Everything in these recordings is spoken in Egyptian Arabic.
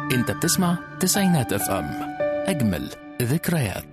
انت بتسمع تسعينات اف ام اجمل ذكريات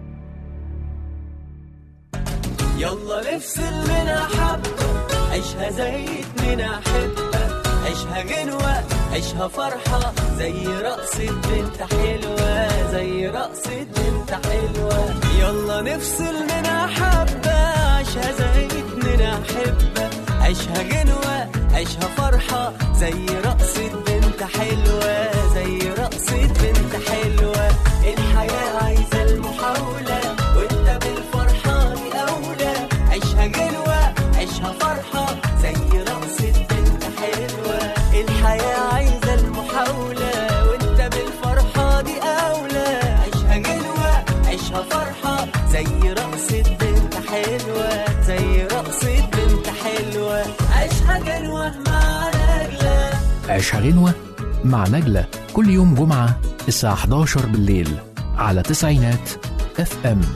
يلا نفصل منها حبة عيشها زي اتنين أحبة عيشها جنوة عيشها فرحة زي رقصة بنت حلوة زي رقصة بنت حلوة يلا نفصل منها حبة عيشها زي اتنين أحبة عيشها جنوة عيشها فرحة زي رقصة بنت حلوة زي رقصة بنت حلوة الحياة عايزة المحاولة وانت بالفرحة دي أولى عيشها جنوة عيشها فرحة زي رقصة بنت حلوة الحياة عايزة المحاولة وانت بالفرحة دي أولى عيشها جنوة عيشها فرحة زي رقصة بنت حلوة زي رقصة بنت حلوة عيشها جنوة مع نجلة عيشها غنوة مع نجلة كل يوم جمعة الساعة 11 بالليل على تسعينات اف ام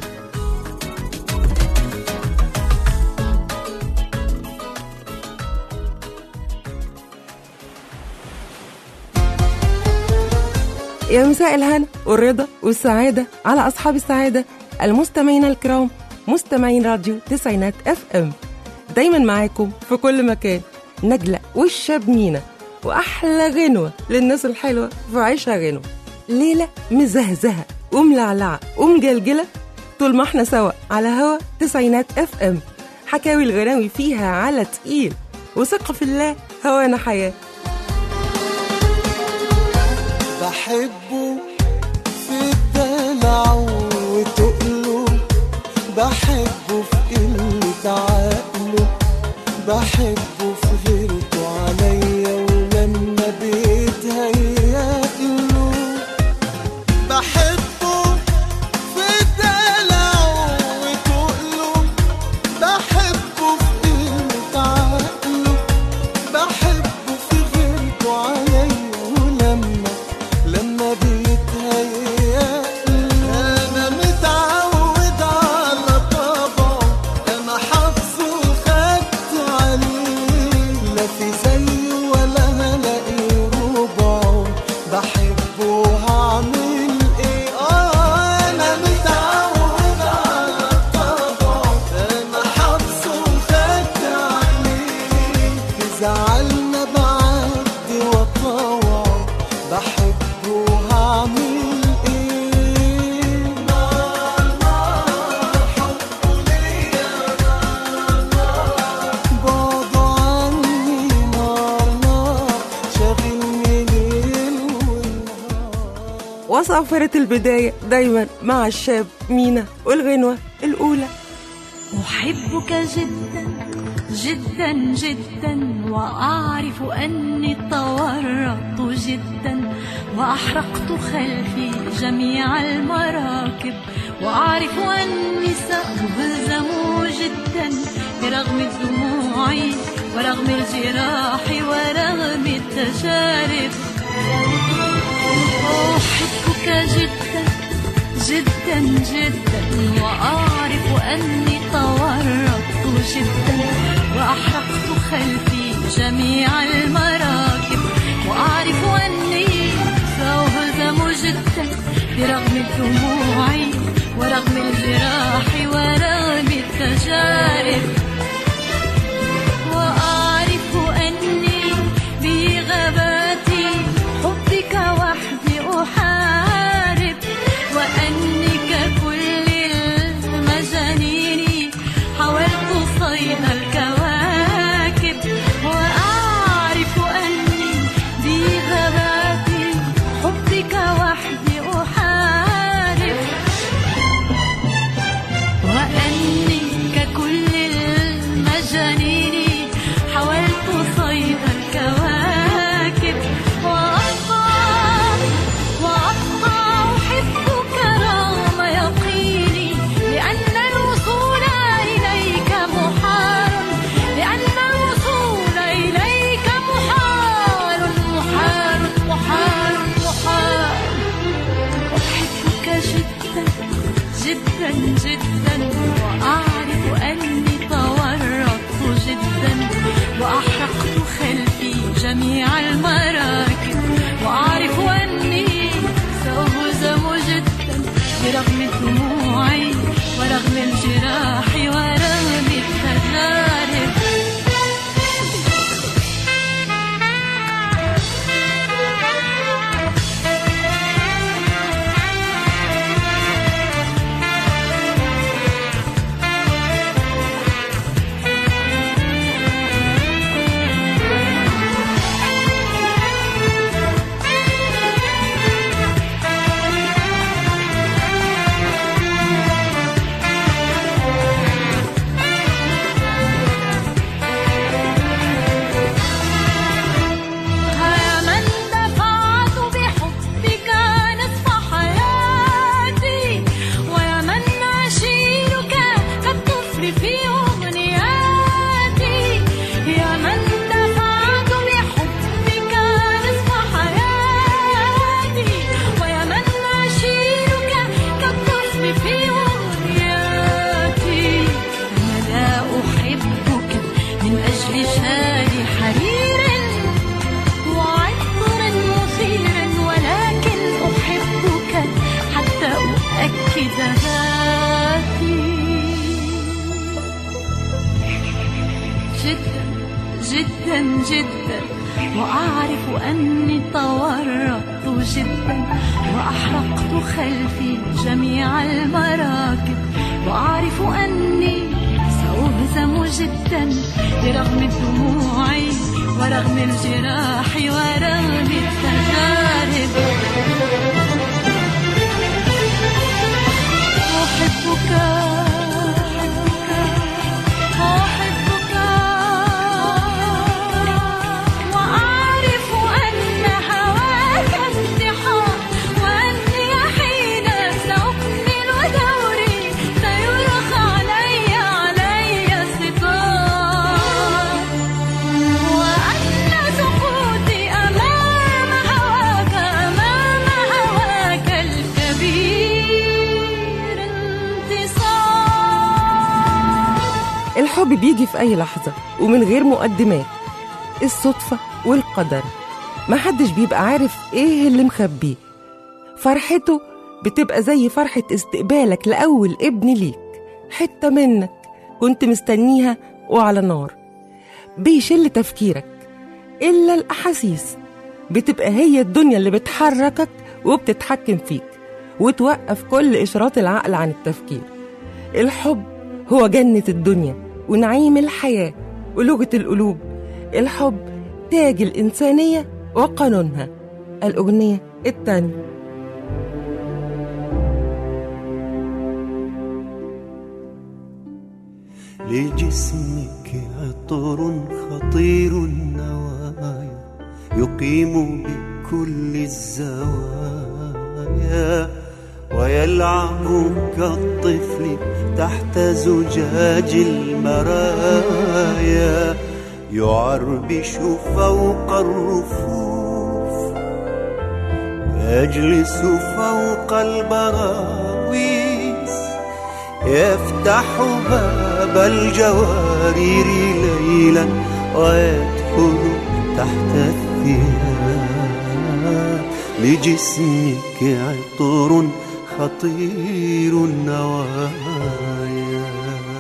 يا مساء الهنا والرضا والسعادة على أصحاب السعادة المستمعين الكرام مستمعين راديو تسعينات اف ام دايما معاكم في كل مكان نجلة والشاب مينا وأحلى غنوة للناس الحلوة في عيشها غنوة ليلة مزهزهة وملعلعة ومجلجلة طول ما احنا سوا على هوا تسعينات اف ام حكاوي الغناوي فيها على تقيل وثقة في الله هوانا حياة بحبه في الدلع وتقله بحبه في قلة عقله بحبه في غيرته عليا ولما بيتهيأله بحبه في الدلع وتقله بحبه في قلة عقله بحبه في غيرته عليا ولما لما بيتهيأ انا متعود على طبعه انا حافظه وخدت عليه لا في زيه ولا هلاقي ربعه بحبه هعمل ايه اه انا متعود على طبعه انا حافظه وخدت عليه زعلنا بعدي وطوعه بحبه هعمل ايه نار نار حبه ليا نار نار بعده عني نار نار شاغلني ليل ونهار وصفرت البداية دايما مع الشاب مينا والغنوة الأولى أحبك جدا جدا جدا وأعرف أني تورطت جدا وأحرقت خلفي جميع المراكب وأعرف أني سأهزم جدا برغم دموعي ورغم الجراح ورغم التجارب أحبك جدا جدا جدا وأعرف أني تورطت جدا وأحرقت خلفي جميع المراكب وأعرف أني سأهزم جدا برغم دموعي ورغم الجراح ورغم التجارب وأعرف أني بغبات حبك وحدي أحارب وأني ككل المجانين حاولت صيد الكواكب وأعرف أني بغبات حبك وحدي أحارب وأني ككل المجانين حاولت صيد الكواكب وأبقى وأبقى أحبك رغم يقيني لأن الوصول إليك محال لأن الوصول إليك محال محال محال محال أحبك جدا جدا جدا وأعرف أني تورطت جدا وأحرقت خلفي جميع المراكب وأعرف أني جدا وأعرف أني تورطت جدا وأحرقت خلفي جميع المراكب وأعرف أني سأهزم جدا برغم الدموع ورغم الجراح ورغم التجارب أحبك أحبك أحبك وأعرف أن هواك امتحان وأني حين سأكمل دوري سيرخى علي علي ستار وأن سقوطي أمام هواك أمام هواك الكبير انتصار الحب بيجي في أي لحظة ومن غير مقدمات الصدفة والقدر محدش بيبقى عارف إيه اللي مخبيه فرحته بتبقى زي فرحة استقبالك لأول ابن ليك حتة منك كنت مستنيها وعلى نار بيشل تفكيرك إلا الأحاسيس بتبقى هي الدنيا اللي بتحركك وبتتحكم فيك وتوقف كل إشارات العقل عن التفكير الحب هو جنة الدنيا ونعيم الحياة ولغة القلوب الحب تاج الإنسانية وقانونها الأغنية التانية لجسمك عطر خطير النوايا يقيم بكل الزوايا ويلعب كالطفل تحت زجاج المرايا يعربش فوق الرفوف يجلس فوق البراويز يفتح باب الجوارير ليلا ويدخل تحت الثياب لجسمك عطر خطير النوايا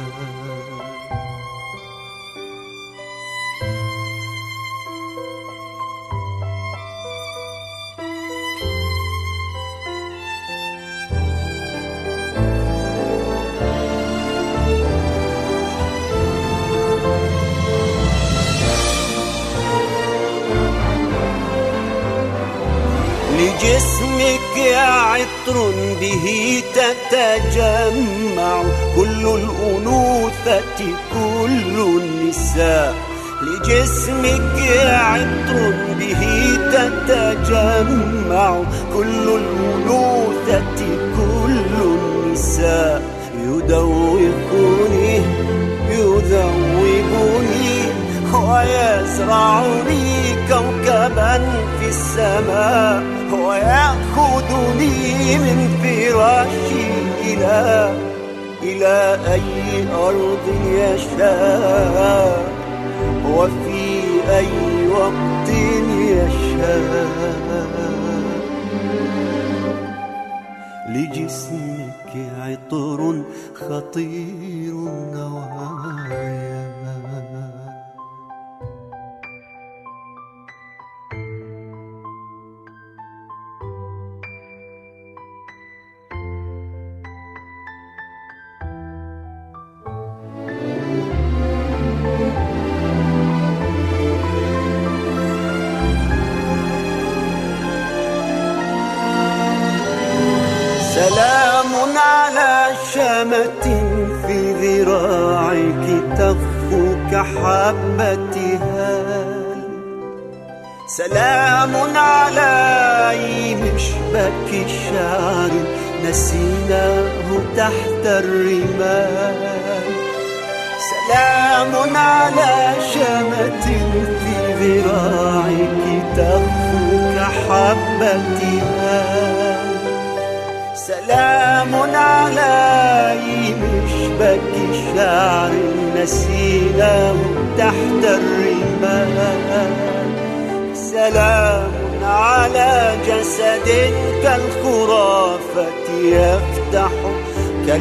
لجسمك عطر به تتجمع كل الأنوثة كل النساء لجسمك عطر به تتجمع كل الأنوثة كل النساء يدوقني يذوبني ويزرع لي كوكبا في السماء ويأخذني من فراشي إلى إلى أي أرض يشاء وفي أي وقت يشاء لجسمك عطر خطير النوايا سلام على شمة في ذراعك تخفو كحبة هال سلام على مشبك الشعر نسيناه تحت الرمال سلام على شمة في ذراعك تخفو كحبة هال سلام على مشبك الشعر نسيناه تحت الرمال سلام على جسد كالخرافة يفتح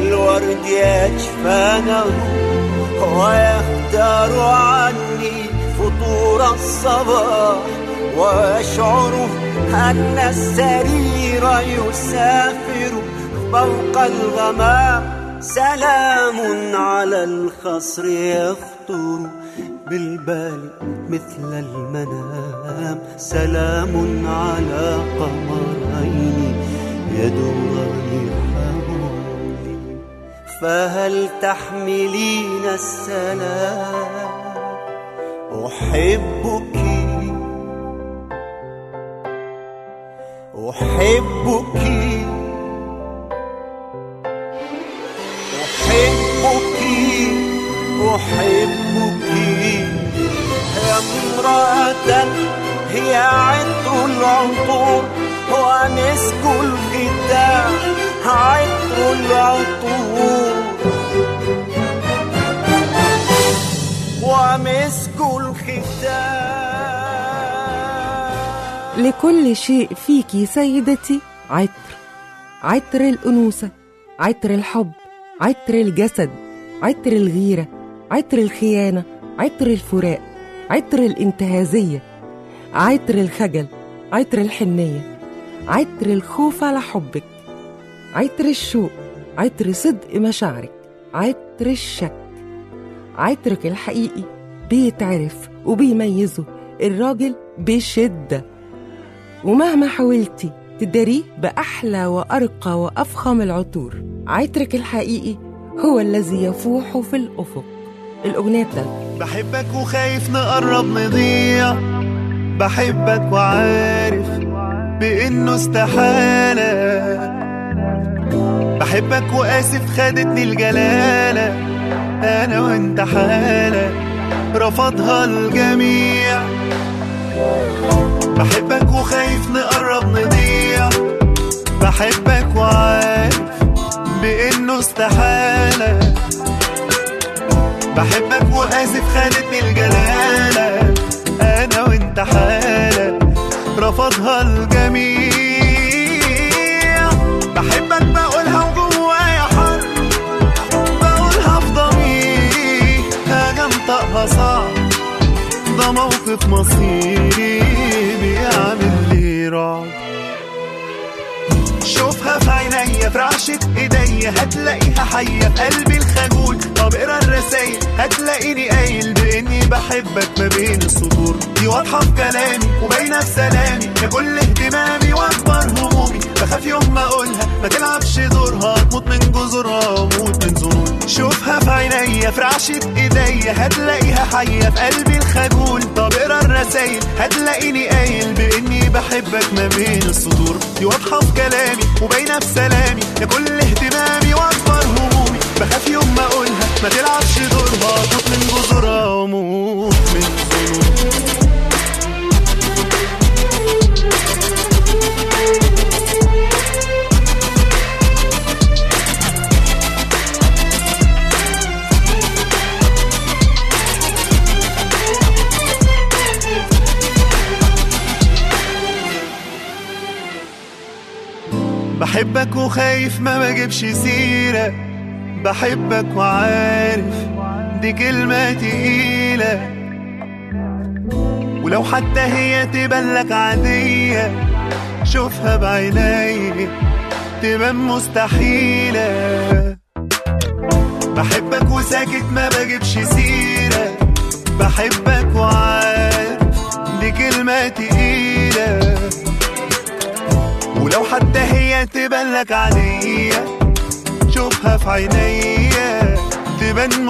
كالورد أجفانه ويختار عني فطور الصباح وأشعر أن السرير يسافر فوق الغمام سلام على الخصر يخطر بالبال مثل المنام سلام على قمرين يدوران حولي فهل تحملين السلام أحبك أحبك أحبك أحبك يا امرأة هي عطر العطور ومسك الختام عطر العطور ومسك الختام لكل شيء فيكي سيدتي عطر عطر الأنوثة عطر الحب عطر الجسد عطر الغيرة عطر الخيانة عطر الفراق عطر الانتهازية عطر الخجل عطر الحنية عطر الخوف على حبك عطر الشوق عطر صدق مشاعرك عطر الشك عطرك الحقيقي بيتعرف وبيميزه الراجل بشدة ومهما حاولتي تداريه بأحلى وأرقى وأفخم العطور عطرك الحقيقي هو الذي يفوح في الأفق الأغنية التالتة بحبك وخايف نقرب نضيع بحبك وعارف بإنه استحالة بحبك وآسف خدتني الجلالة أنا وأنت حالة رفضها الجميع بحبك وخايف نقرب نضيع بحبك وعارف بإنه استحالة بحبك وآسف خانتني الجلالة أنا وأنت حالة رفضها الجميع بحبك بقولها وجوايا حر بقولها في ضميري حاجة انطقها صعب ده موقف مصيري بيعمل لي رعب شوفها في عينيا في رعشة ايديا هتلاقيها حية في قلبي الخجول طب اقرا الرسايل هتلاقيني قايل باني بحبك ما بين السطور دي واضحة في كلامي وباينة في سلامي يا كل اهتمامي واكبر همومي بخاف يوم ما اقولها ما تلعبش دورها تموت من جذورها وموت من ظنون شوفها في عينيا في رعشة ايديا هتلاقيها حية في قلبي الخجول طب اقرا الرسايل هتلاقيني قايل باني بحبك ما بين السطور دي واضحة في كلامي وباينة في سلامي يا كل اهتمامي واكبر همومي بخاف يوم ما اقولها ما تلعبش دورها تموت من جذورها وموت من ظنون بحبك وخايف ما بجيبش سيرة بحبك وعارف دي كلمة تقيلة ولو حتى هي تبان لك عادية شوفها بعيني تبان مستحيلة بحبك وساكت ما بجيبش سيرة بحبك وعارف دي كلمة تقيلة ولو حتى هي تبان لك عادية شوفها في عينيا تبان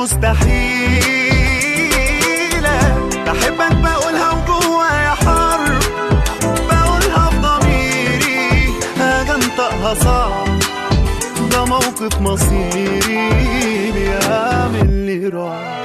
مستحيلة بحبك بقولها وجوايا حر بقولها في ضميري حاجة انطقها صعب ده موقف مصيري بيعمل لي رعب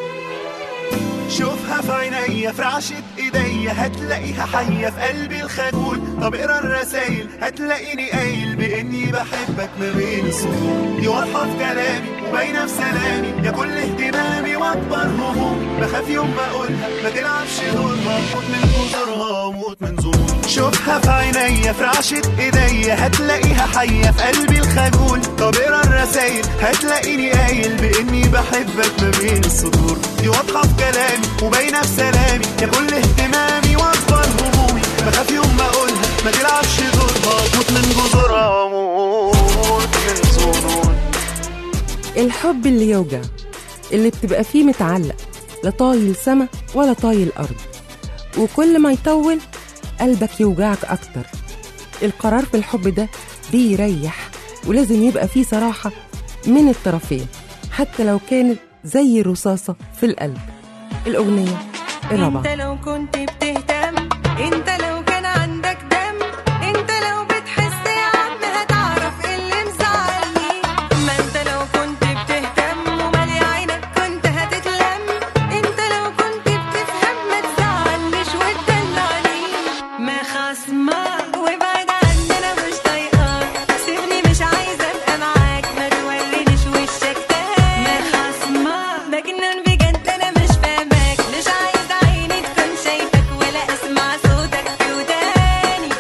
شوفها في عينيا في رعشة ايديا هتلاقيها حية في قلبي الخجول طب اقرا الرسايل هتلاقيني قايل باني بحبك ما بين السطور دي واضحة في كلامي وباينة في سلامي يا كل اهتمامي واكبر همومي بخاف يوم ما اقولها ما تلعبش دورها موت من جذورها وموت من ظنون شوفها في عينيا في رعشة ايديا هتلاقيها حية في قلبي الخجول طب اقرا الرسايل هتلاقيني قايل باني بحبك ما بين السطور دي واضحة في كلامي وباينة في سلامي يا كل اهتمامي واكبر همومي بخاف يوم ما اقولها ما تلعبش دورها موت من جذورها واموت من صدور الحب اللي يوجع اللي بتبقى فيه متعلق لا طايل سما ولا طايل أرض وكل ما يطول قلبك يوجعك أكتر القرار في الحب ده بيريح ولازم يبقى فيه صراحة من الطرفين حتى لو كانت زي الرصاصة في القلب الأغنية الرابعة انت لو كنت بتهتم انت لو كان عندك دم انت لو بتحس يا عم هتعرف إيه اللي مزعلني ما انت لو كنت بتهتم ومالي عينك كنت هتتلم انت لو كنت بتفهم ما تزعلنيش وتدلعني ما خصمك وابعد عني انا مش طايقاك سيبني مش عايزه ابقى معاك ما تورينيش وشك تاني ما خصمك مجنون بجد انا مش فاهماك مش عايزه عيني تكون شايفك ولا اسمع صوتك في وداني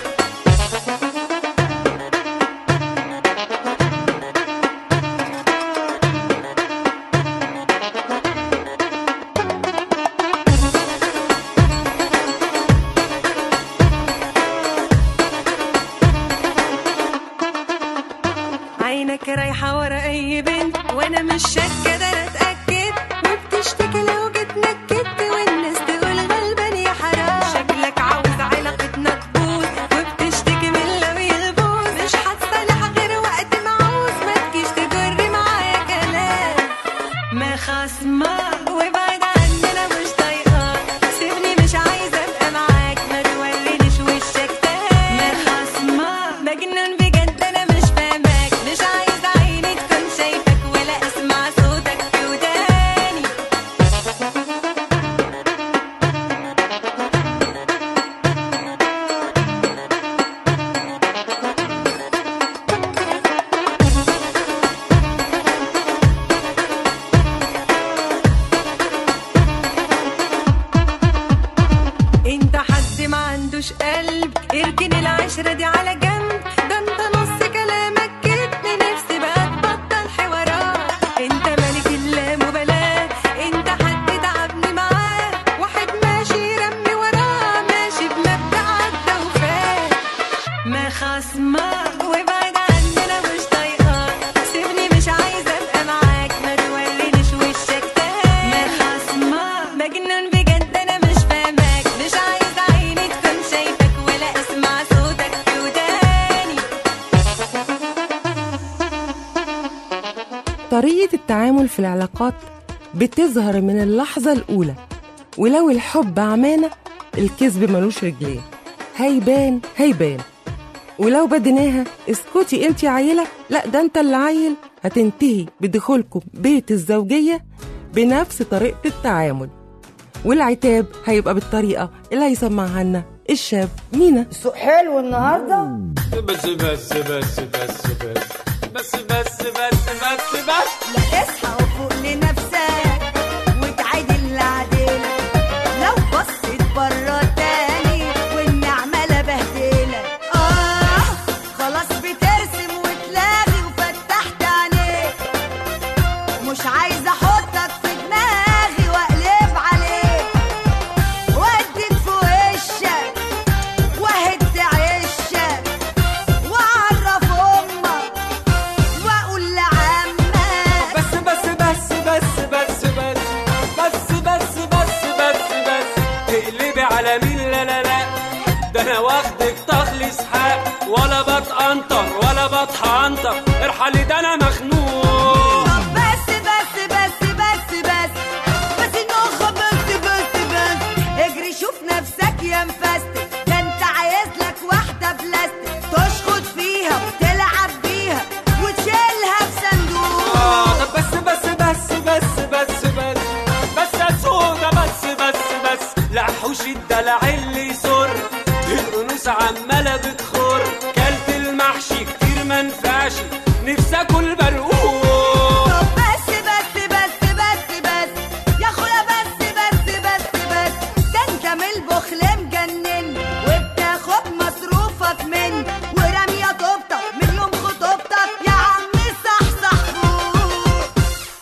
عينك رايحة ورا أي بنت وأنا مش شاكة ده أنا أتأكد وبتشتكي لو جيت نكدت والناس تقول غلبان يا حرام شكلك عاوز علاقتنا تبوظ وبتشتكي من لو يغبوظ مش هتصالح غير وقت ما عاوز ما تجيش تجري معايا كلام ما خصمك وابعد عني انا مش طايقاك سيبني مش عايزه ابقى معاك ما تورينيش وشك تاني ما خصمك مجنون بجد انا مش فاهماك مش عايزه عيني تكون شايفك ولا اسمع صوتك في وداني انت حد ما عندوش قلب اركن العشرة دي على جنب ده انت نص كلامك كدب نفسي بقى تبطل حوارات انت ملك اللامبالاة انت حد تعبني معاه واحد ماشي رمي وراه ماشي بمبدأ عدى وفات ما خصمك وابعد عني انا مش طايقاك سيبني مش عايزه ابقى معاك ما تورينيش وشك تاني ما خصمك مجنون بجد انا مش فاهماك مش عايزه عيني تكون شايفك ولا اسمع صوتك في وداني طريقة التعامل في العلاقات بتظهر من اللحظة الأولى ولو الحب عمانة الكذب ملوش رجلين هيبان هيبان ولو بديناها اسكتي انت يا عيلة لا ده انت اللي عيل هتنتهي بدخولكم بيت الزوجية بنفس طريقة التعامل والعتاب هيبقى بالطريقة اللي هيسمعها لنا الشاب مينا السوق حلو النهارده بس بس بس بس بس بس بس بس بس بس لا اصحى وفوق لنفسك وتعادل لعديلك لو بصيت بره تاني والنعمة لا بهدلك اه خلاص بترسم وتلاغي وفتحت عينيك مش عايزة احطك في دماغي واقلب عليك واديك في وشك واهد عشك واعرف امك واقول لعمك بس بس بس بس بس بس بس بس بس بس بس تقلبي على مين لا لا لا ده انا واخدك تخلص حق ولا بتقنطر ولا بتحنطر ارحلي ده انا مخنوق طب بس بس بس بس بس بس النخ بس بس بس اجري شوف نفسك يا مفستك ده انت عايز لك واحدة بلاستيك تشخط فيها وتلعب بيها وتشيلها في صندوق آه طب بس بس بس بس بس بس بس يا سودا بس بس بس لا حوش الدلع اللي يسر الانوث عماله بتخر كلت المحشي كتير منفعش نفسي اكل برقوق طب بس بس بس بس بس يا اخويا بس بس بس بس ده انت من البخل مجنن وبتاخد مصروف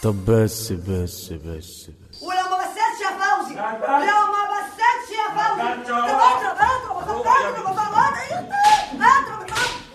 طب بس بس بس بس ولو ما بسيتش يا فوزي لو ما بسيتش يا فوزي طب اضرب اضرب اضرب اضرب اضرب اضرب اضرب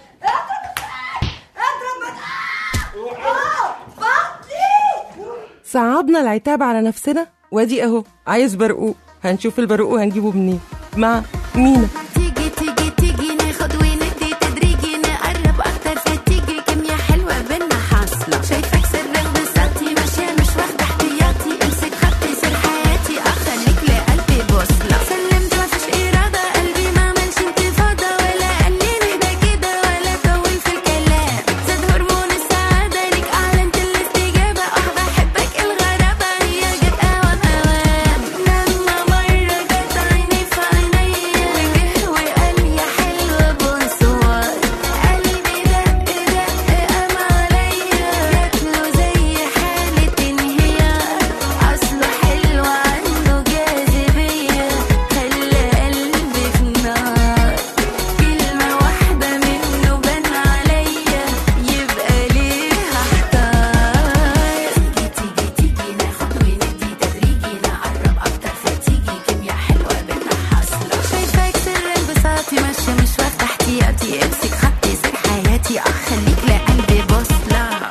اضرب اه فضي صعبنا العتاب على نفسنا وادي اهو عايز برقوق هنشوف البرقوق هنجيبه منين مع مينا تيجي تيجي تيجي ناخد وندي تدريجي نقرب اكتر فتيجي كيميا حلوه بينا حاصله شايفك سر انبساطي ماشيه مش واخده احتياطي امسك خطي سر حياتي اخليك لقلبي بوصله سلمت مفيش اراده قلبي ما عملش انتفاضه ولا قال لي ده كده ولا طول في الكلام زاد هرمون السعاده ليك اعلنت الاستجابه اه بحبك الغرابه هي جت اوام اوام لما مره جت عيني في عينيا وجه وقال يا حلوه بونسوار قلبي دق دق قام عليا جاتله زي حاله انهيار اصله حلو عنده جاذبيه خلى قلبي في نار كلمه واحده منه بان عليا يبقى ليه هحتار تيجي تيجي تيجي ناخد وندي تدريجي نقرب اكتر فتيجي كيميا حلوه بينا حاصله شايفاك سر انبساطي ماشيه مش واخده احتياطي امسك خطي سر حياتي اه خليك لقلبي بوصله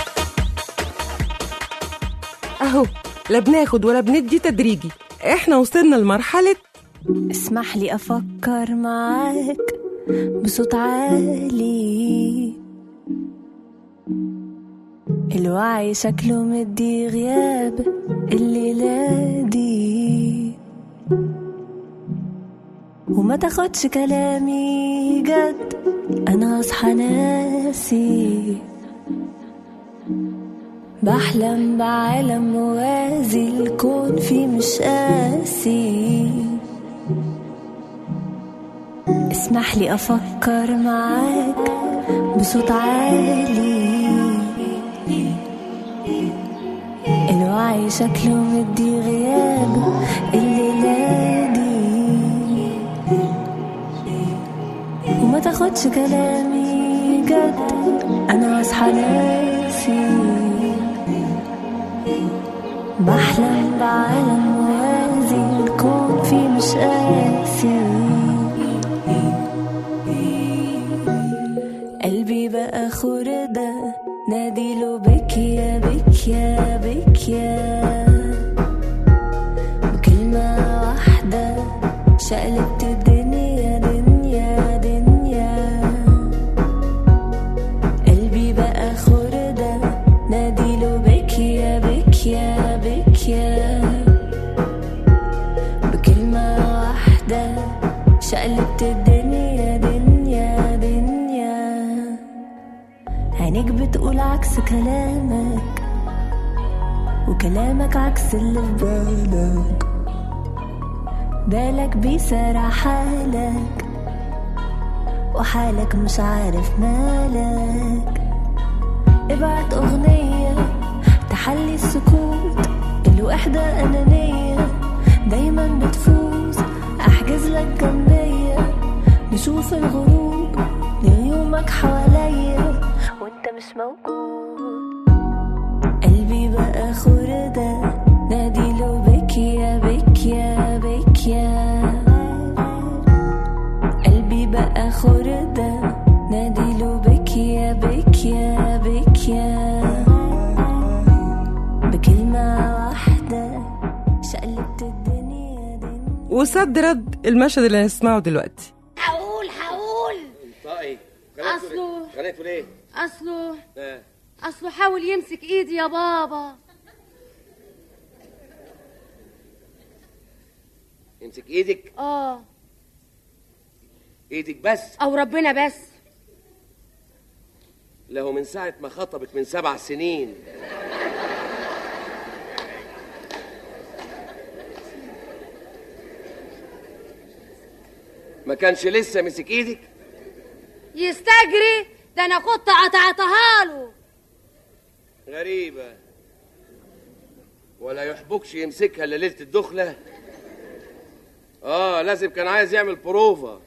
اهو لا بناخد ولا بندي تدريجي احنا وصلنا لمرحلة اسمح لي افكر معاك بصوت عالي الوعي شكله مدي غياب الليلة دي وما تاخدش كلامي جد انا اصحى ناسي بحلم بعالم موازي الكون فيه مش قاسي اسمح لي افكر معاك بصوت عالي الوعي شكله مدي غياب الليلة دي وما تاخدش كلامي جد انا اصحى ناسي بحلم بعالم موازي الكون فيه مش قاسي قلبي بقى خردة ناديله بك يا بك يا بك يا بكلمة واحدة شقلبت الدنيا دنيا دنيا قلبي بقى خردة ناديله بك يا بك يا بك يا بكلمة واحدة شقلبت الدنيا دنيا دنيا عينيك بتقول عكس كلامك وكلامك عكس اللي في بالك بالك بيسرع حالك وحالك مش عارف مالك ابعت أغنية تحلي السكوت الوحدة أنانية دايما بتفوز أحجز لك جنبية نشوف الغروب ليومك حواليا وانت مش موجود قلبي بقى خردة ناديله بك يا بك يا بك يا قلبي بقى خردة ناديله بك يا بك يا بك يا بكلمة واحدة شقلبت الدنيا دنيا وصد رد المشهد اللي هنسمعه دلوقتي هقول هقول طيب أصله غنيتوا ليه؟ أصله آه. أصله حاول يمسك إيدي يا بابا امسك ايدك آه ايدك بس أو ربنا بس له من ساعة ما خطبك من سبع سنين ما كانش لسه مسك ايدك يستجري ده أنا كنت قطعتها له غريبة ولا يحبكش يمسكها الا ليلة الدخلة اه لازم كان عايز يعمل بروفا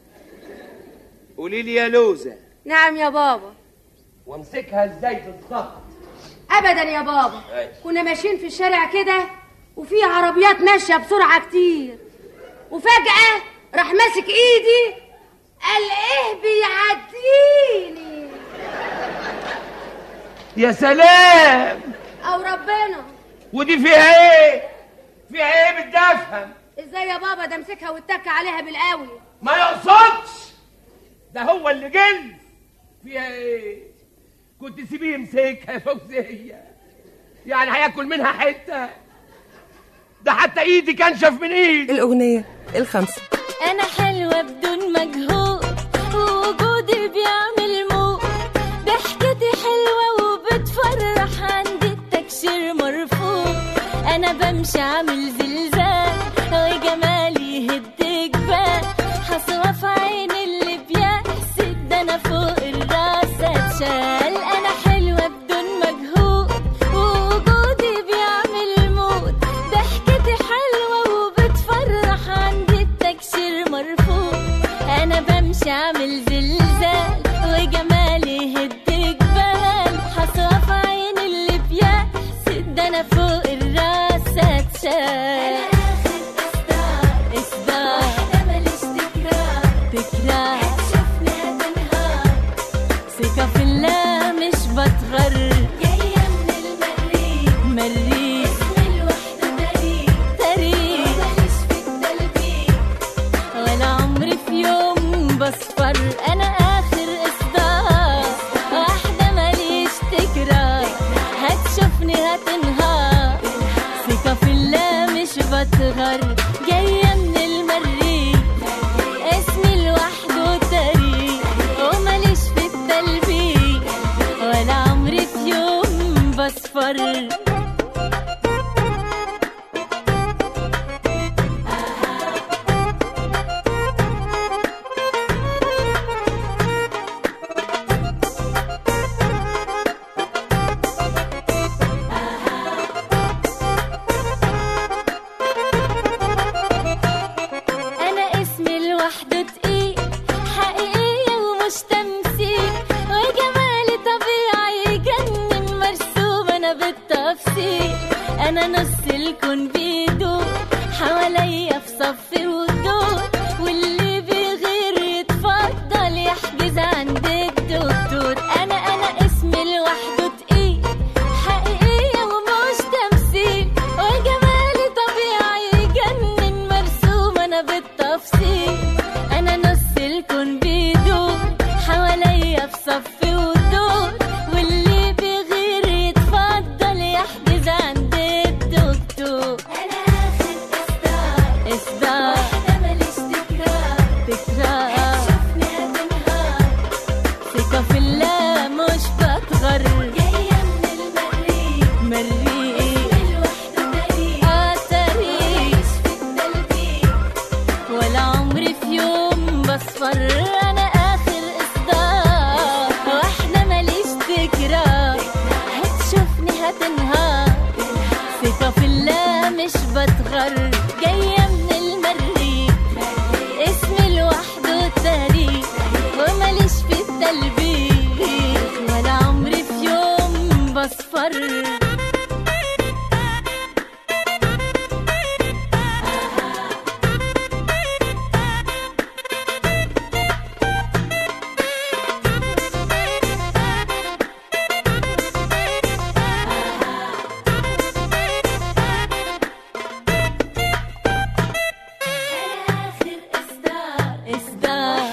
قولي لي يا لوزة نعم يا بابا وامسكها ازاي بالظبط ابدا يا بابا كنا ماشيين في الشارع كده وفي عربيات ماشيه بسرعه كتير وفجاه راح ماسك ايدي قال ايه بيعديني يا سلام او ربنا ودي فيها ايه فيها ايه بتفهم ازاي يا بابا ده مسكها واتك عليها بالقوي ما يقصدش ده هو اللي جن فيها ايه كنت سيبيه يمسكها يا فوزية يعني هياكل منها حتة ده حتى ايدي كنشف من ايدي الأغنية الخامسة انا حلوه بدون مجهود ووجودي بيعمل موت ضحكتي حلوه وبتفرح عندي التكشير مرفوع انا بمشي عامل زلزال وجمالي يهد جبال حصوه في عين اللي بيحسد ده انا فوق الراس اتشال انا حلوه بدون مجهود ووجودي بيعمل موت ضحكتي حلوه وبتفرح عندي التكشير مرفوع انا بمشي عامل زلزال وجمالي يهد جبال حصوه في عين اللي بيحسد ده انا فوق الراس اتشال اصدار تكرار ثقة في الله مش بتغر جاية من المريخ مريخ تاريخ ولا عمري في يوم بصفر انا اخر اصدار واحدة ماليش تكرار هتشوفني هتنهار ثقة في الله مش بتغر جاية من المريخ اسمي لوحده تاريخ وماليش في التلبيك ولا عمري في يوم بصفر انا اسمي لوحده تقيل حقيقية ومش تمثيل وجمالي طبيعي يجنن مرسوم انا بالتفصيل انا نص الكون بيدور حواليا في صف ودور واللي بيغير يتفضل يحجز عند الدكتور انا انا اسمي لوحده تقيل حقيقية ومش تمثيل وجمالي طبيعي يجنن مرسوم انا بالتفصيل انا نص الكون بيدور حواليا في صف ودور واللي بيغير يتفضل يحجز عند الدكتور انا اخر اصدار اصدار واحدة ماليش تكرار تكرار هتشوفني هتنهار ثقة في الله مش بتغر جاية من المريخ مريخ لوحده تاريخ اه تاريخ في التلبيك ولا عمري في يوم بصفر انا اخر اصدار واحدة ماليش تكرار هتشوفني هتنهار ثقة في الله مش بتغر جاية من المريخ اسمي لوحده تاريخ وماليش في التلبيك ولا عمري في يوم بصفر إصدار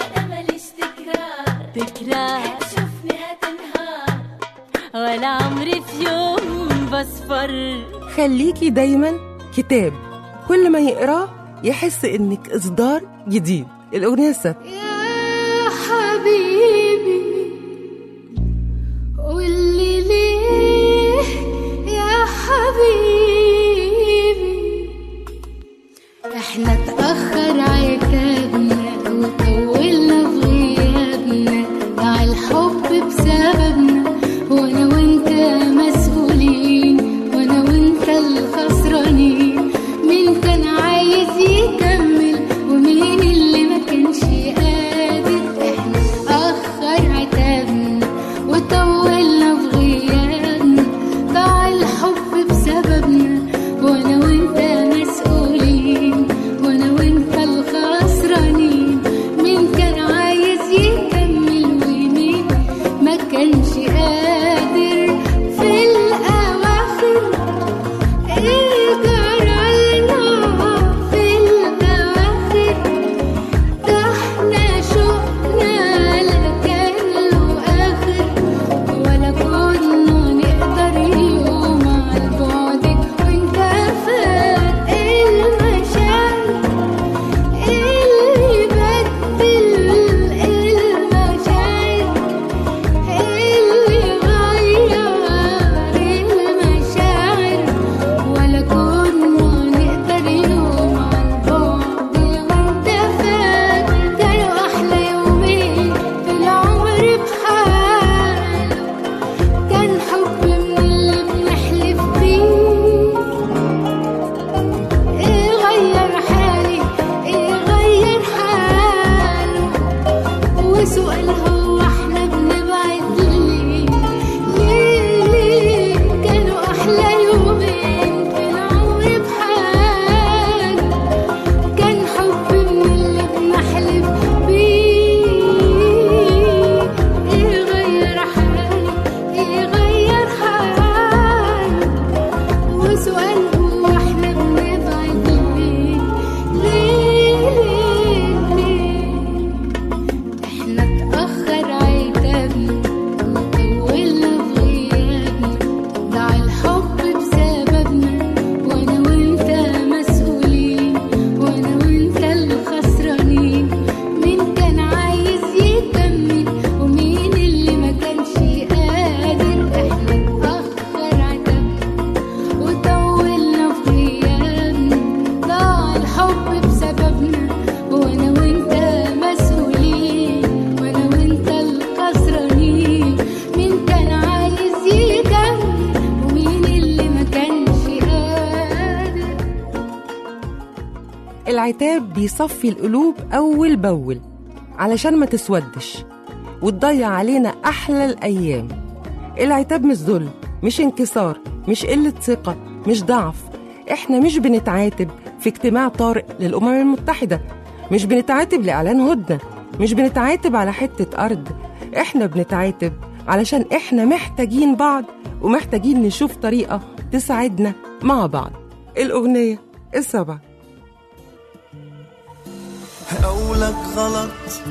تكرار هتشوفني هتنهار ولا عمري في يوم بصفر خليكي دايما كتاب كل ما يقراه يحس انك اصدار جديد الاغنيه السادسه يا حبيبي قولي ليه يا حبيبي احنا اتأخر عتابنا وطولنا في غيابنا ضاع الحب بسببنا وانا وانت مسؤولين وانا وانت الخسرانين مين كان عايز يكمل ومين اللي ما كانش قادر احنا اتأخر العتاب بيصفي القلوب أول بأول علشان ما تسودش وتضيع علينا أحلى الأيام العتاب مش ذل مش انكسار مش قلة ثقة مش ضعف احنا مش بنتعاتب في اجتماع طارئ للأمم المتحدة مش بنتعاتب لإعلان هدنة مش بنتعاتب على حتة أرض احنا بنتعاتب علشان احنا محتاجين بعض ومحتاجين نشوف طريقة تساعدنا مع بعض الأغنية السبعة قولك غلط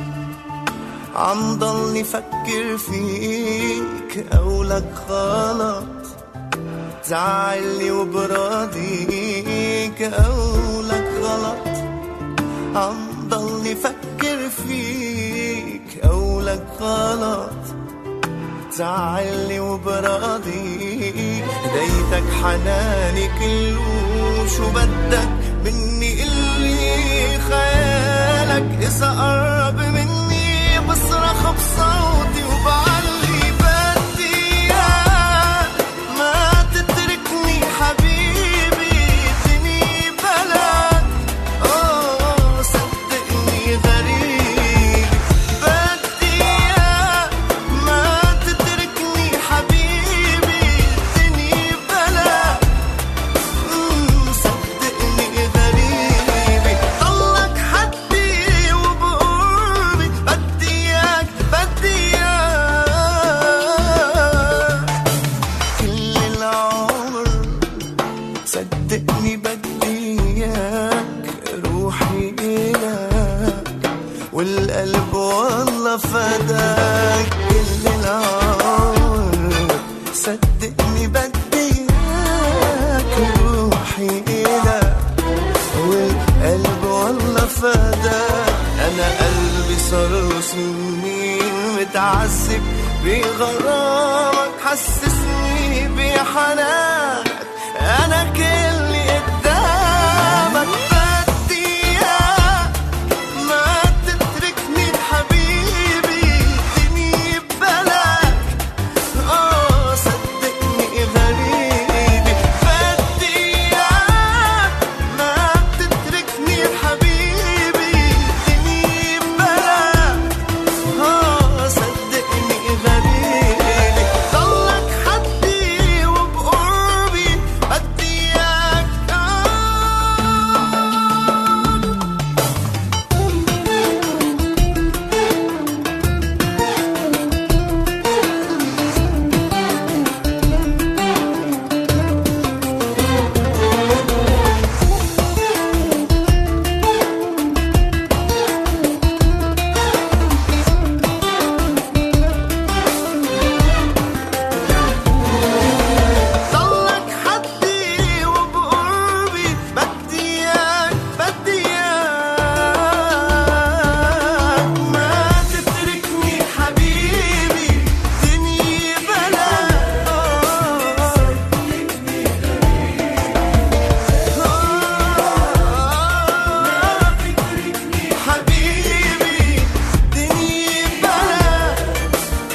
عم ضلني فكر فيك قولك غلط زعلني وبراضيك قولك غلط عم ضلني فكر فيك قولك غلط زعلني وبراضيك هديتك حناني كله شو بدك مني قلي خيالك إذا قرب مني بصرخ بصوتي وبعلي بدي إياك ما تتركني حبيبي اديني بلاك أوه صدقني غريب بدي إياك ما تتركني حبيبي اديني بلاك مم، صدقني غريبي ضلك حدي وبقربي بدي اياك بدي اياك كل العمر صدقني بدي اياك روحي الك والقلب والله فداك كل العمر صدقني بدي اياك روحي الك والقلب والله فداك انا قلبي صار له سنين متعذب بغرامك حسسني بحنانك انا كلي قدامك بدي اياك ما تتركني حبيبي اديني ببلاك اه صدقني غريبي بدي اياك ما تتركني حبيبي اديني ببلاك اه صدقني غريبي ضلك حدي وبقربي بدي اياك ضلك حدي وبقربي بدي اياك بدي اياك ما تتركني حبيبي دنيا بلاك حبيبي دنيا بلاك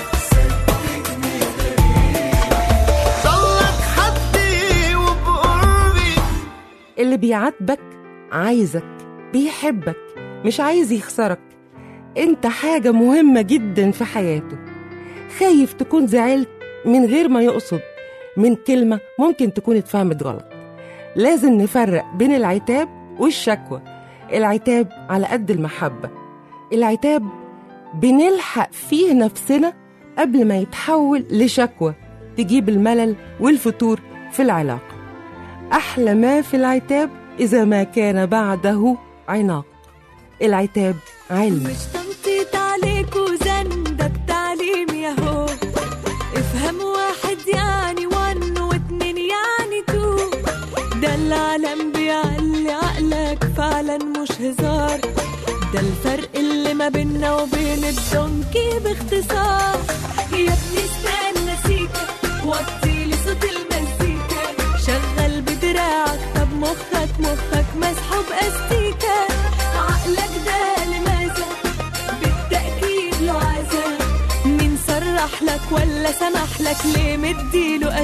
ضلك حدي وبقربي اللي بيعاتبك عايزك بيحبك مش عايز يخسرك انت حاجة مهمة جدا في حياته خايف تكون زعلت من غير ما يقصد من كلمة ممكن تكون اتفهمت غلط لازم نفرق بين العتاب والشكوى العتاب على قد المحبة العتاب بنلحق فيه نفسنا قبل ما يتحول لشكوى تجيب الملل والفتور في العلاقة أحلى ما في العتاب إذا ما كان بعده عناق العتاب علم مش تنطيط عليك وزن ده التعليم ياهو افهم واحد يعني ون واتنين يعني تو ده العالم بيعلي عقلك فعلا مش هزار ده الفرق اللي ما بينا وبين الدونكي باختصار يا ابني استنى سيكا وطيلي صوت المزيكا شغل بدراعك طب مخك مخك مسحوب استيكا عقلك ده لماذا بالتأكيد له عذاب مين صرح لك ولا سمح لك ليه مديله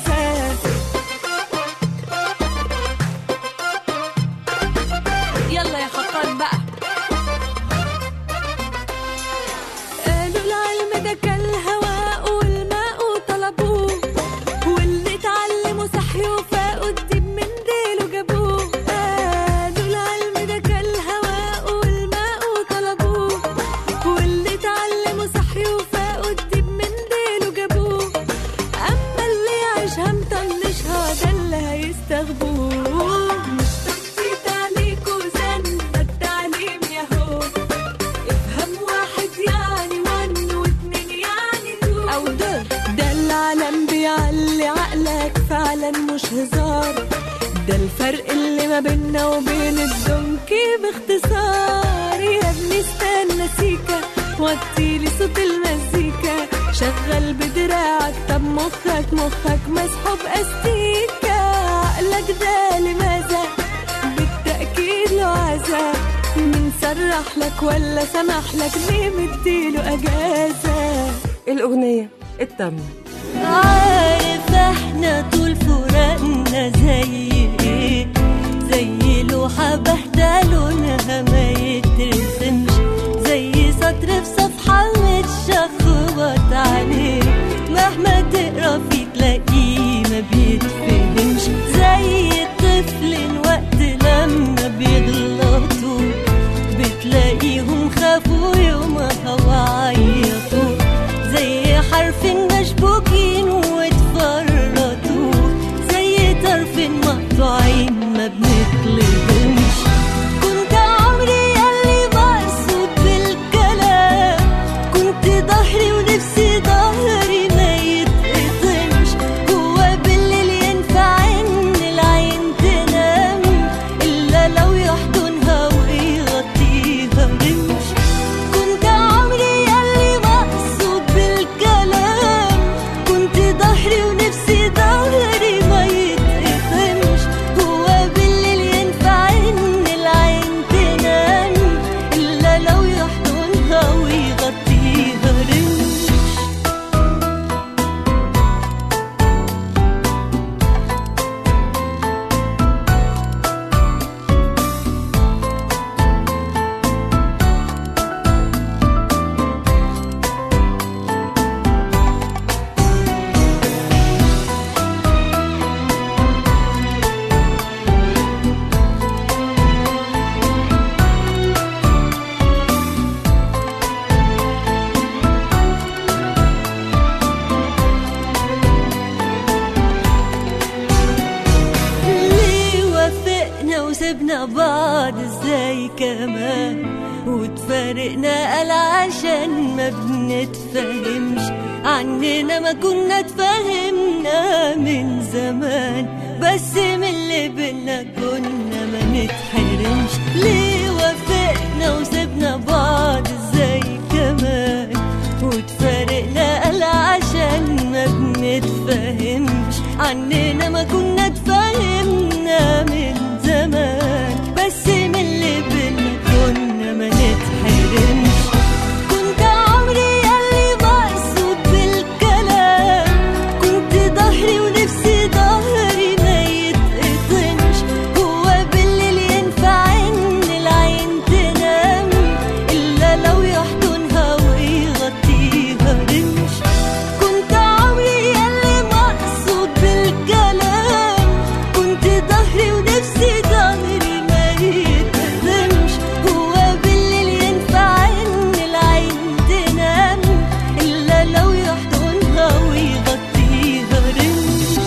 أجازة يلا الفرق اللي ما بيننا وبين الدنكي باختصار يا ابني استنى سيكا وطيلي صوت المزيكا شغل بدراعك طب مخك مخك مسحوب استيكا عقلك ده لماذا بالتأكيد له عذاب مين سرح لك ولا سمح لك ليه مديله أجازة الأغنية التامة عارف احنا طول فراقنا زي ايه زي لوحة باهتة لونها ما يترسمش زي سطر في صفحة متشخبط عليه مهما تقرا فيه تلاقيه ما بيتفهمش زي الطفل وقت لما بيغلطوا بتلاقيهم خافوا يومها وعيطوا زي حرف مشبوكين واتفرطوا زي طرف مقطوعين ما بنطلبهمش كنت عمري ياللي مقصود بالكلام كنت ظهري ونفسي ظهري ما يتقطمش هو بالليل ينفع ان العين تنام الا لو يحضنها ويغطيها رمش كنت عمري ياللي مقصود بالكلام كنت ظهري ونفسي ظهري ما يتقطمش هو بالليل ينفع ان العين تنام الا لو يحضنها ويغطيها رمش ليه وافقنا وسبنا بعض ازاي كمان وتفارقنا قال عشان ما بنتفهمش عننا ما كنا اتفهمنا من زمان بس من اللي بينا كنا ما نتحرمش ليه وافقنا وسبنا بعض ازاي كمان وتفارقنا قال عشان ما بنتفهمش عننا ما كنا اتفهمنا من زمان بس من اللي بينا كنا ما نتحرمش كنت عمري ياللي مقصود بالكلام كنت ظهري ونفسي ظهري ما يتقطمش هو بالليل ينفع ان العين تنام الا لو يحضنها ويغطيها رمش كنت عمري ياللي مقصود بالكلام كنت ظهري ونفسي ظهري ما يتقدمش هو بالليل ينفع ان العين تنام الا لو يحضنها ويغطيها رمش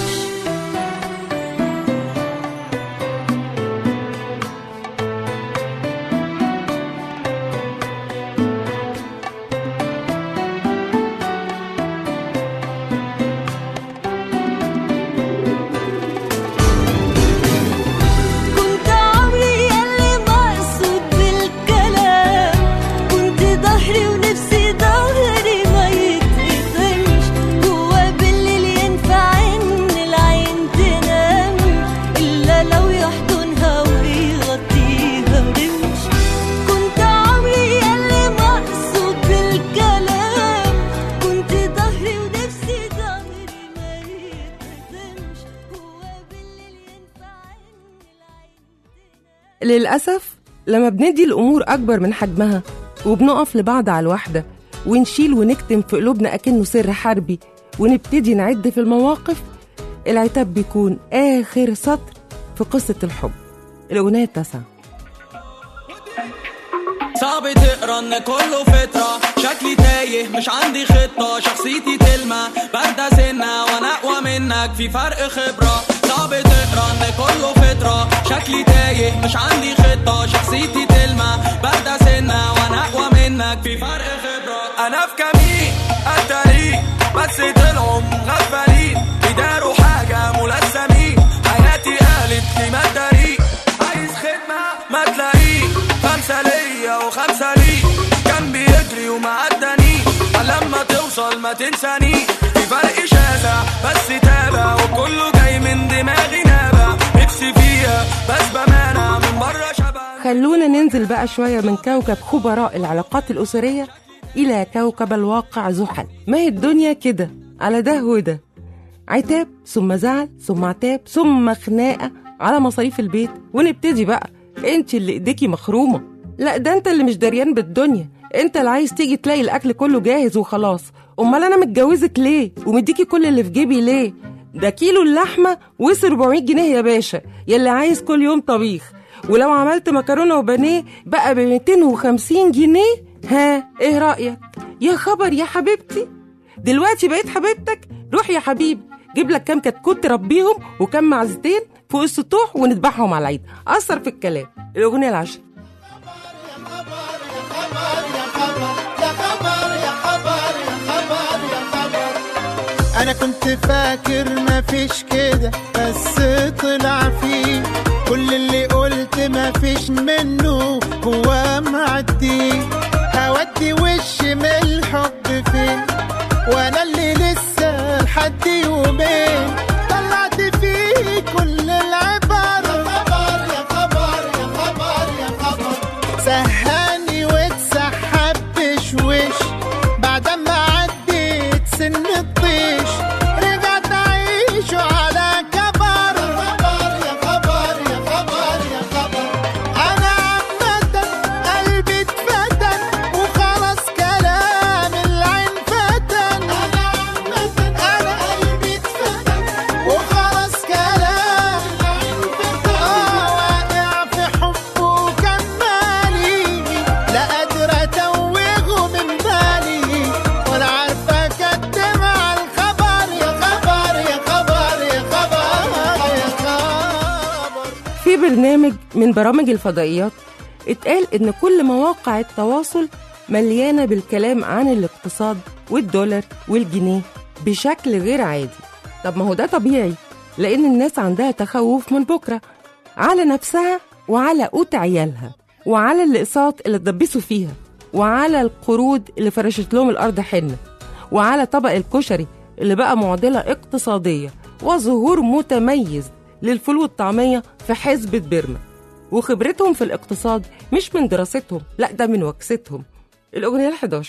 كنت عمري ياللي مقصود بالكلام كنت ظهري ونفسي ظهري ما يتقطمش هو بالليل ينفع ان العين تنام الا لو يحضنها ويغطيها رمش كنت عمري ياللي مقصود بالكلام كنت ظهري ونفسي ظهري ما يتقطمش هو بالليل ينفع للأسف لما بندي الأمور أكبر من حجمها وبنقف لبعض على الواحدة ونشيل ونكتم في قلوبنا أكنه سر حربي ونبتدي نعد في المواقف العتاب بيكون آخر سطر في قصة الحب الأغنية التاسعة صعب تقرا ان كله فترة شكلي تايه مش عندي خطة شخصيتي تلمع باردة سنة وانا اقوى منك في فرق خبرة صعب تقرا ان كله فترة شكلي تايه مش عندي خطة شخصيتي تلمع باردة سنة وانا اقوى منك في فرق خبرة انا في كمين الطريق بس طلعوا مغفلين بيداروا حاجة ملثمين حياتي قالت لي ما تداري ما تنساني في فرق شاسع بس تابع وكله جاي من دماغي نابع نفسي فيها بس بمانع من بره شبع خلونا ننزل بقى شوية من كوكب خبراء العلاقات الأسرية إلى كوكب الواقع زحل ما هي الدنيا كده على ده وده عتاب ثم زعل ثم عتاب ثم خناقة على مصاريف البيت ونبتدي بقى انت اللي ايديكي مخرومة لا ده انت اللي مش دريان بالدنيا انت اللي عايز تيجي تلاقي الاكل كله جاهز وخلاص امال انا متجوزك ليه ومديكي كل اللي في جيبي ليه ده كيلو اللحمة وصل 400 جنيه يا باشا يلي عايز كل يوم طبيخ ولو عملت مكرونة وبانيه بقى ب 250 جنيه ها ايه رأيك يا خبر يا حبيبتي دلوقتي بقيت حبيبتك روح يا حبيبي جيب لك كام كتكوت تربيهم وكام معزتين فوق السطوح ونذبحهم على العيد أثر في الكلام الأغنية العشرة انا كنت فاكر مفيش كده بس طلع فيه كل اللي قلت مفيش منه هو معدي هودي وش من الحب فين وانا اللي لسه لحد يومين طلعت فيه كل العبر يا خبر يا خبر يا خبر يا خبر سهاني واتسحب بشوش بعد ما عديت سن الطيش رجعت اعيش على كبر يا خبر يا خبر يا خبر انا عامة قلبي اتفتن وخلاص كلام العين فتن انا عامة انا قلبي اتفتن وخلاص كلام العين فتن اه واقع في حبه كمالي لا قادر اتوهه من بالي ولا عارفه اكدب على الخبر يا خبر يا خبر يا خبر يا خبر في برنامج من برامج الفضائيات اتقال إن كل مواقع التواصل مليانة بالكلام عن الاقتصاد والدولار والجنيه بشكل غير عادي طب ما هو ده طبيعي لأن الناس عندها تخوف من بكرة على نفسها وعلى قوت عيالها وعلى الأقساط اللي اتدبسوا فيها وعلى القروض اللي فرشت لهم الأرض حنة وعلى طبق الكشري اللي بقى معضلة اقتصادية وظهور متميز للفول والطعمية في حزبة بيرما وخبرتهم في الاقتصاد مش من دراستهم لا ده من وكستهم الأغنية ال11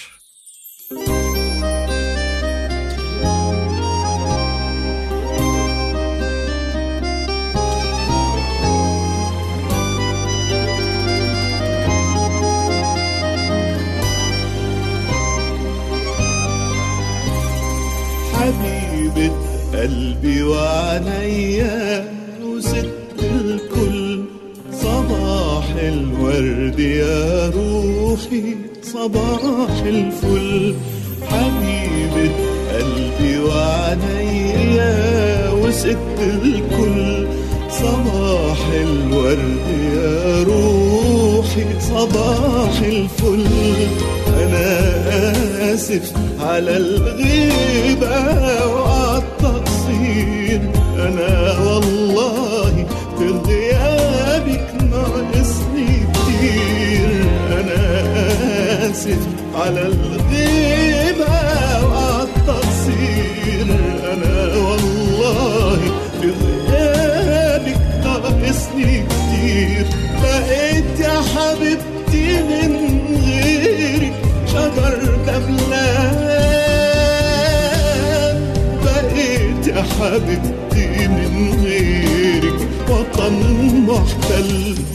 حبيبة قلبي وعليا وست الكل صباح الورد يا روحي صباح الفل حبيبة قلبي وعليا وست الكل صباح الورد يا روحي صباح الفل أنا آسف على الغيبة وعلى التقصير أنا والله في غيابك ناقصني كتير أنا آسف على الغيبة وعلى التقصير أنا والله في غيابك ناقصني كتير بقيت يا حبيبتي من غيرك شجر دبلان بقيت يا حبيبتي من غيرك وطن محتل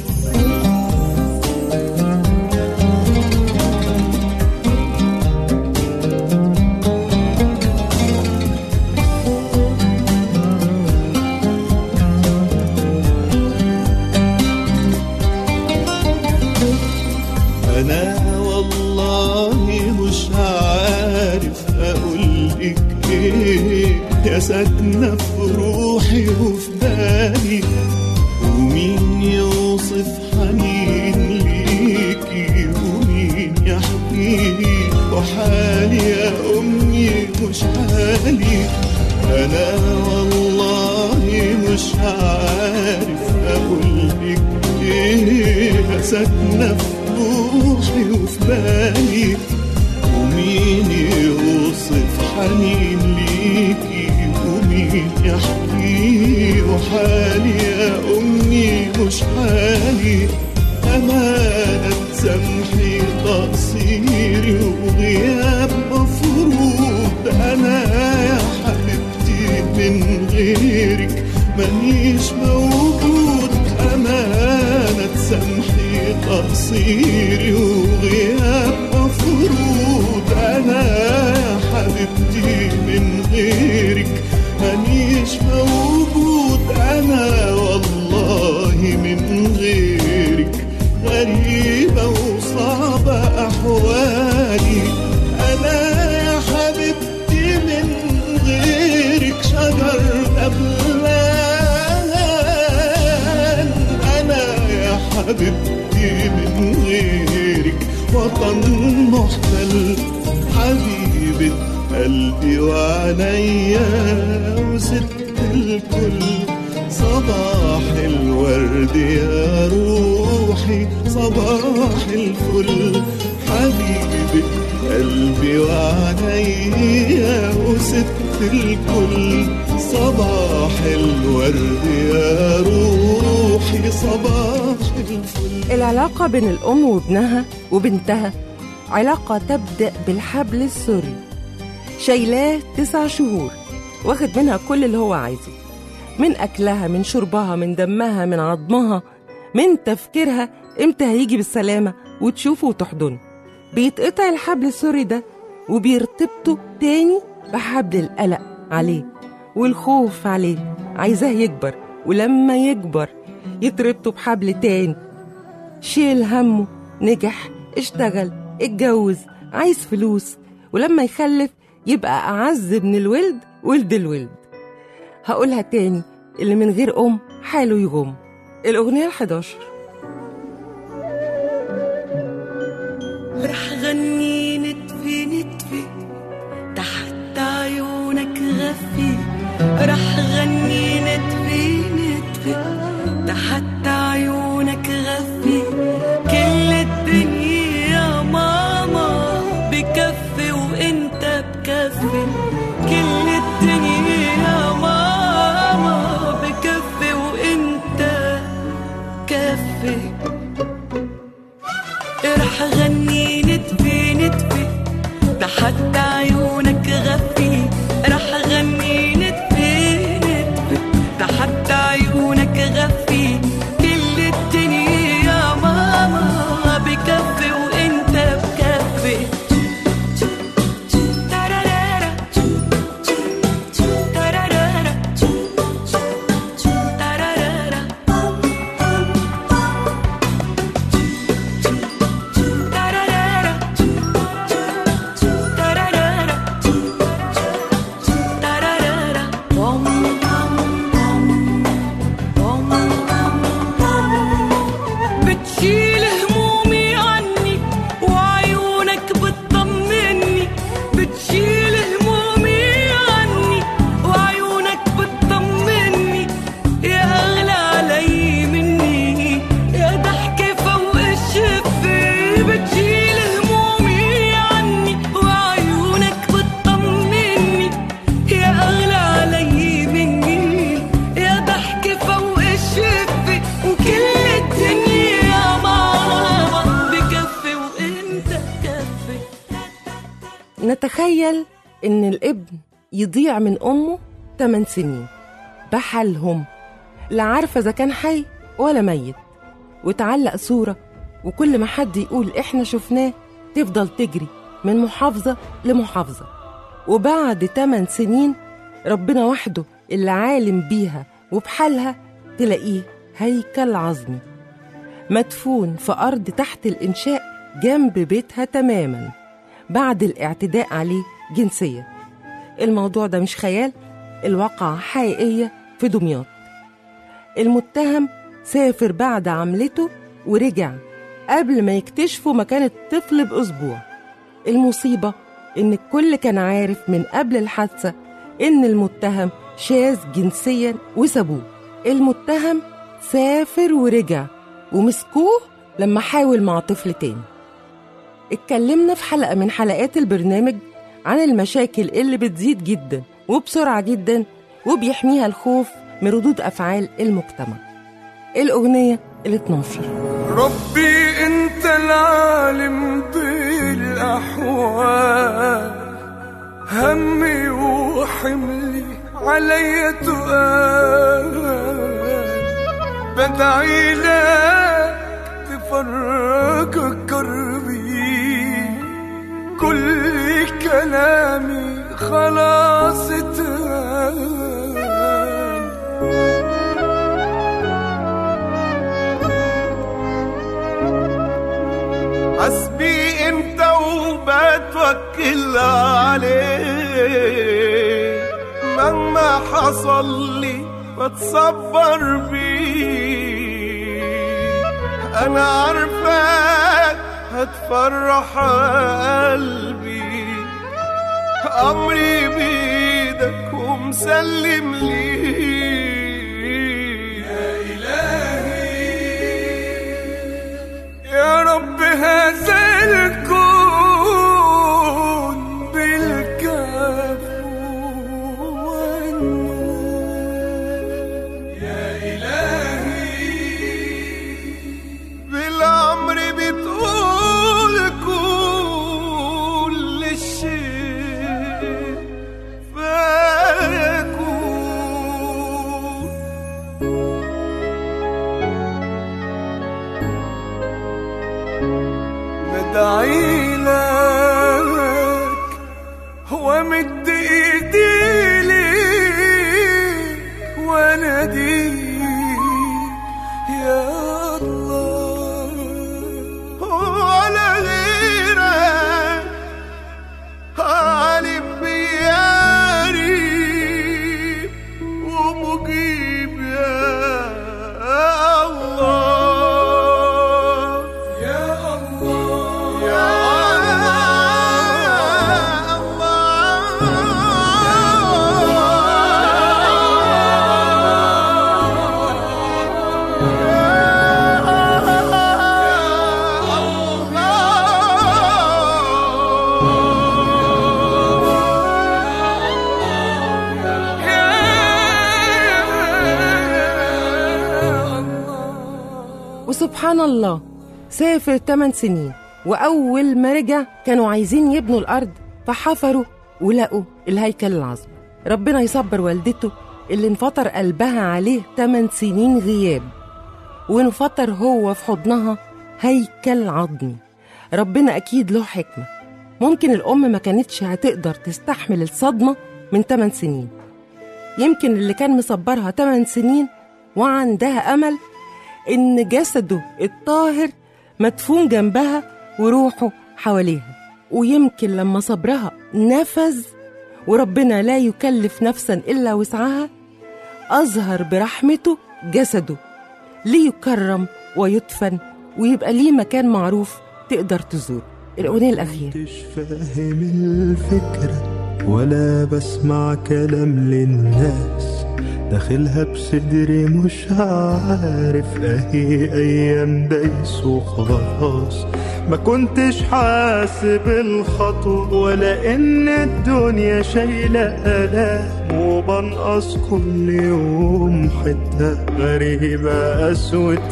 أنا والله مش عارف أقولك إيه يا ساكنة في روحي وفي بالي ومين يوصف حنين ليكي ومين يحكيلي وحالي يا أمي مش حالي أنا والله مش عارف أقولك إيه يا ساكنة في روحي وفي بالي ومين يوصف غيرك مانيش موجود أمانة تسامحي تقصيري وغياب مفروض أنا يا حبيبتي من غيرك مانيش موجود أنا والله من غيرك غريبة وصعبة أحوالي أنا يا حبيبتي من غيرك شجر دبلان أنا يا حبيبتي من غيرك وطن محتل حبيبة قلبي وعينيا وست الكل صباح الورد يا روحي صباح الفل حبيبة قلبي وعينيا وست الكل صباح الورد يا روحي صباح الفل العلاقة بين الأم وابنها وبنتها علاقة تبدأ بالحبل السري شايلاه تسع شهور واخد منها كل اللي هو عايزه من أكلها من شربها من دمها من عظمها من تفكيرها امتى هيجي بالسلامة وتشوفه وتحضنه بيتقطع الحبل السري ده وبيرتبطه تاني بحبل القلق عليه والخوف عليه عايزاه يكبر ولما يكبر يتربطوا بحبل تاني شيل همه نجح اشتغل اتجوز عايز فلوس ولما يخلف يبقى أعز من الولد ولد الولد هقولها تاني اللي من غير أم حاله يغم الأغنية الحداشر راح غني نتفي نتفي تحت عيونك غفي راح غني نتفي نتفي تحت عيونك غفي كل الدنيا يا ماما بكفي وانت بكفي كل الدنيا يا ماما بكفي وانت كفي رح غني نتفي نتفي تحت عيونك غفي رح غني نتفي نتفي تحت عيونك غفي كل الدنيا يا ماما بكفي وانت بكفي ترارارا ترارارا ترارارا ترارارا ترارارا ترارارا بوم بوم بوم بوم بوم بتشيل همومي عني وعيونك بتطمني بتشيل همومي عني وعيونك بتطمني يا أغلى علي مني يا ضحكة فوق الشفة بتشيل همومي عني وعيونك بتطمني يا أغلى علي مني يا ضحكة فوق الشفة وكل الدنيا يا ماما بكفي وانت بكفي نتخيل إن الابن يضيع من أمه 8 سنين بحالهم لا عارفة إذا كان حي ولا ميت وتعلق صورة وكل ما حد يقول إحنا شفناه تفضل تجري من محافظة لمحافظة وبعد 8 سنين ربنا وحده اللي عالم بيها وبحالها تلاقيه هيكل عظمي مدفون في أرض تحت الإنشاء جنب بيتها تماما بعد الاعتداء عليه جنسيا الموضوع ده مش خيال الواقعة حقيقية في دمياط المتهم سافر بعد عملته ورجع قبل ما يكتشفوا مكان الطفل بأسبوع المصيبة إن الكل كان عارف من قبل الحادثة إن المتهم شاذ جنسيا وسابوه المتهم سافر ورجع ومسكوه لما حاول مع طفل تاني اتكلمنا في حلقة من حلقات البرنامج عن المشاكل اللي بتزيد جدا وبسرعة جدا وبيحميها الخوف من ردود أفعال المجتمع الأغنية ال 12 ربي انت العالم بالاحوال همي وحملي علي تقال بدعي لك تفرج كربي كل كلامي خلاص اتقال حسبي انت وبتوكل عليك مهما حصل لي بتصبر بيه انا عارفاك هتفرح قلبي امري بايدك ومسلم ليك يا الهي يا رب هذا الكون بالكاف يا إلهي بالأمر بتقول كل شيء فيكون بدعي لك ومد ايدي ليك واناديك يا الله ولا غيرك عالم بياري ومجيب يا الله يا الله يا وسبحان الله سافر 8 سنين وأول ما رجع كانوا عايزين يبنوا الأرض فحفروا ولقوا الهيكل العظمي ربنا يصبر والدته اللي انفطر قلبها عليه 8 سنين غياب وانفطر هو في حضنها هيكل عظمي ربنا أكيد له حكمة ممكن الأم ما كانتش هتقدر تستحمل الصدمة من 8 سنين يمكن اللي كان مصبرها 8 سنين وعندها أمل إن جسده الطاهر مدفون جنبها وروحه حواليها ويمكن لما صبرها نفذ وربنا لا يكلف نفسا إلا وسعها أظهر برحمته جسده ليكرم ويدفن ويبقى ليه مكان معروف تقدر تزور الأغنية الأخيرة فاهم الفكرة ولا بسمع كلام للناس داخلها بصدري مش عارف اهي ايام دايس وخلاص ما كنتش حاسب الخطوة ولا ان الدنيا شايلة الام وبنقص كل يوم حتة غريبة قسوة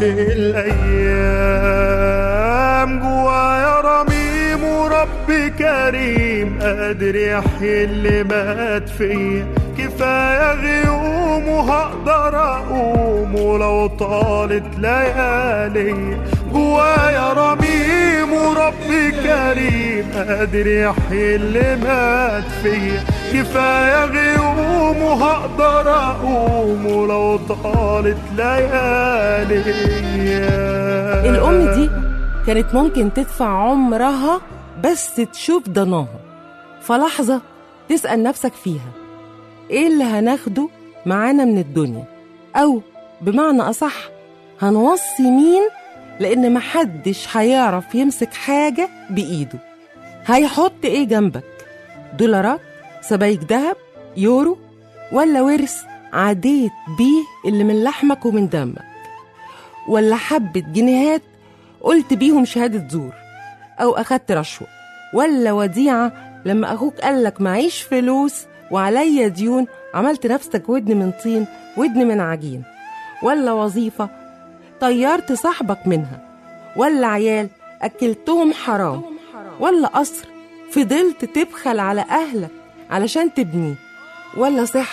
الايام جوايا رميم ورب كريم قادر يحيي اللي مات فيا كفاية غيوم وهقدر أقوم ولو طالت ليالي جوايا رميم ورب كريم قادر يحيي اللي مات فيا كفاية غيوم وهقدر أقوم ولو طالت ليالي الأم دي كانت ممكن تدفع عمرها بس تشوف ضناها فلحظة تسأل نفسك فيها إيه اللي هناخده معانا من الدنيا أو بمعنى أصح هنوصي مين لأن محدش هيعرف يمسك حاجة بإيده هيحط إيه جنبك دولارات سبايك دهب يورو ولا ورث عديت بيه اللي من لحمك ومن دمك ولا حبة جنيهات قلت بيهم شهادة زور أو أخدت رشوة ولا وديعة لما أخوك قالك معيش فلوس وعليا ديون عملت نفسك ودن من طين ودن من عجين ولا وظيفة طيرت صاحبك منها ولا عيال أكلتهم حرام ولا قصر فضلت تبخل على أهلك علشان تبنيه ولا صحة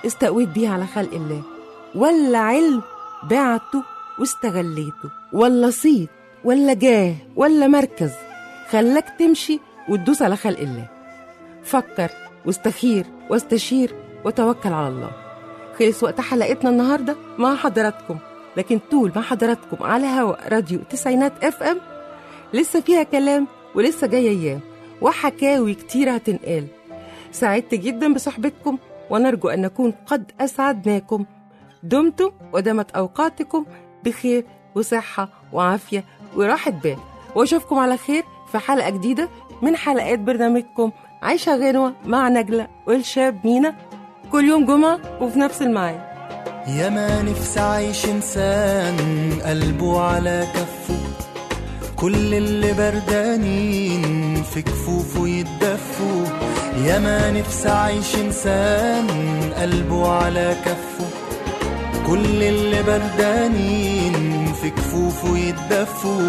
استقويت بيه على خلق الله ولا علم بعته واستغليته ولا صيت ولا جاه ولا مركز خلاك تمشي وتدوس على خلق الله فكر واستخير واستشير وتوكل على الله خلص وقت حلقتنا النهارده مع حضراتكم لكن طول مع حضراتكم على هوا راديو تسعينات اف ام لسه فيها كلام ولسه جايه ايام وحكاوي كتير هتنقال سعدت جدا بصحبتكم ونرجو ان نكون قد اسعدناكم دمتم ودامت اوقاتكم بخير وصحه وعافيه وراحه بال واشوفكم على خير في حلقه جديده من حلقات برنامجكم عيشه غنوه مع نجله والشاب مينا كل يوم جمعه وفي نفس الميعاد يا ما نفسي عايش انسان قلبه على كفه كل اللي بردانين في كفوفه يتدفوا يا ما نفسي عايش انسان قلبه على كفه كل اللي بردانين في كفوفه يتدفوا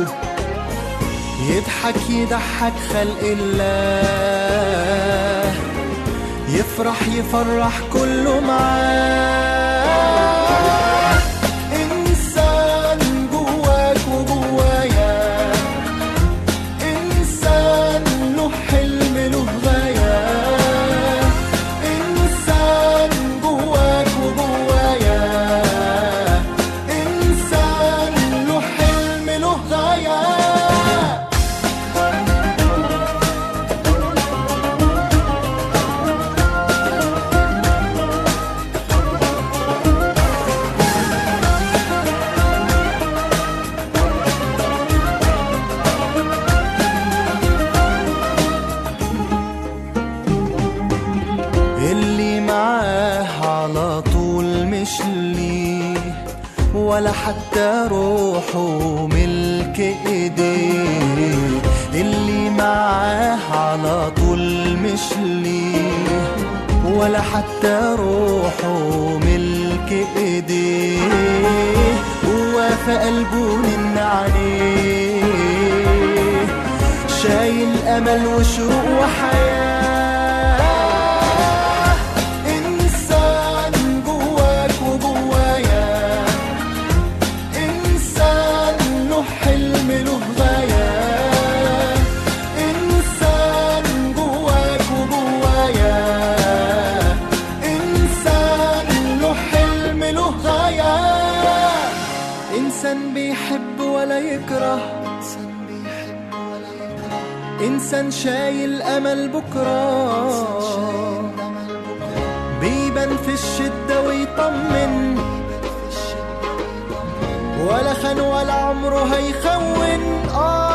يضحك يضحك خلق الله يفرح يفرح كله معاه إنسان جواك وجوايا إنسان له حلم له غاية إنسان جواك وجوايا إنسان له حلم له غاية اللي معاه على طول مش ليه ولا حتى روحه ملك ايديه اللي معاه على طول مش ليه ولا حتى روحه ملك ايديه هو في قلبه من عليه شايل امل وشروق وحياه إنسان جواك وجوايا إنسان له حلم له غاية إنسان جواك وجوايا إنسان له حلم له غاية إنسان بيحب ولا يكره إنسان شايل أمل بكرة بيبان في الشدة ويطمن ولا خان ولا عمره هيخون آه